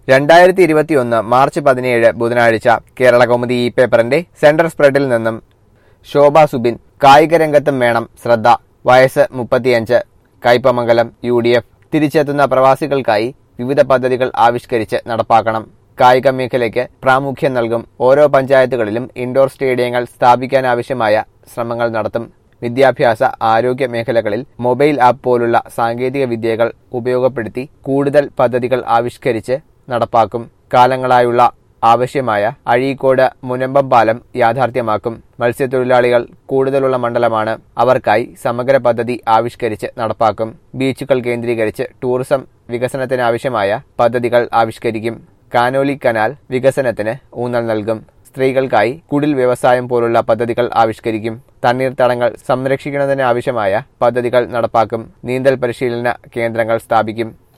രണ്ടായിരത്തി ഇരുപത്തിയൊന്ന് മാർച്ച് പതിനേഴ് ബുധനാഴ്ച കേരള കൗമുദി ഇ പേപ്പറിന്റെ സെന്റർ സ്പ്രെഡിൽ നിന്നും ശോഭ സുബിൻ കായിക രംഗത്തും വേണം ശ്രദ്ധ വയസ്സ് മുപ്പത്തിയഞ്ച് കയ്പമംഗലം യു ഡി എഫ് തിരിച്ചെത്തുന്ന പ്രവാസികൾക്കായി വിവിധ പദ്ധതികൾ ആവിഷ്കരിച്ച് നടപ്പാക്കണം കായിക മേഖലയ്ക്ക് പ്രാമുഖ്യം നൽകും ഓരോ പഞ്ചായത്തുകളിലും ഇൻഡോർ സ്റ്റേഡിയങ്ങൾ സ്ഥാപിക്കാനാവശ്യമായ ശ്രമങ്ങൾ നടത്തും വിദ്യാഭ്യാസ ആരോഗ്യ മേഖലകളിൽ മൊബൈൽ ആപ്പ് പോലുള്ള സാങ്കേതിക വിദ്യകൾ ഉപയോഗപ്പെടുത്തി കൂടുതൽ പദ്ധതികൾ ആവിഷ്കരിച്ച് നടപ്പാക്കും കാലങ്ങളായുള്ള ആവശ്യമായ അഴീക്കോട് മുനമ്പം പാലം യാഥാർത്ഥ്യമാക്കും മത്സ്യത്തൊഴിലാളികൾ കൂടുതലുള്ള മണ്ഡലമാണ് അവർക്കായി സമഗ്ര പദ്ധതി ആവിഷ്കരിച്ച് നടപ്പാക്കും ബീച്ചുകൾ കേന്ദ്രീകരിച്ച് ടൂറിസം വികസനത്തിനാവശ്യമായ പദ്ധതികൾ ആവിഷ്കരിക്കും കാനോലി കനാൽ വികസനത്തിന് ഊന്നൽ നൽകും സ്ത്രീകൾക്കായി കുടിൽ വ്യവസായം പോലുള്ള പദ്ധതികൾ ആവിഷ്കരിക്കും തണ്ണീർത്തടങ്ങൾ സംരക്ഷിക്കുന്നതിന് ആവശ്യമായ പദ്ധതികൾ നടപ്പാക്കും നീന്തൽ പരിശീലന കേന്ദ്രങ്ങൾ സ്ഥാപിക്കും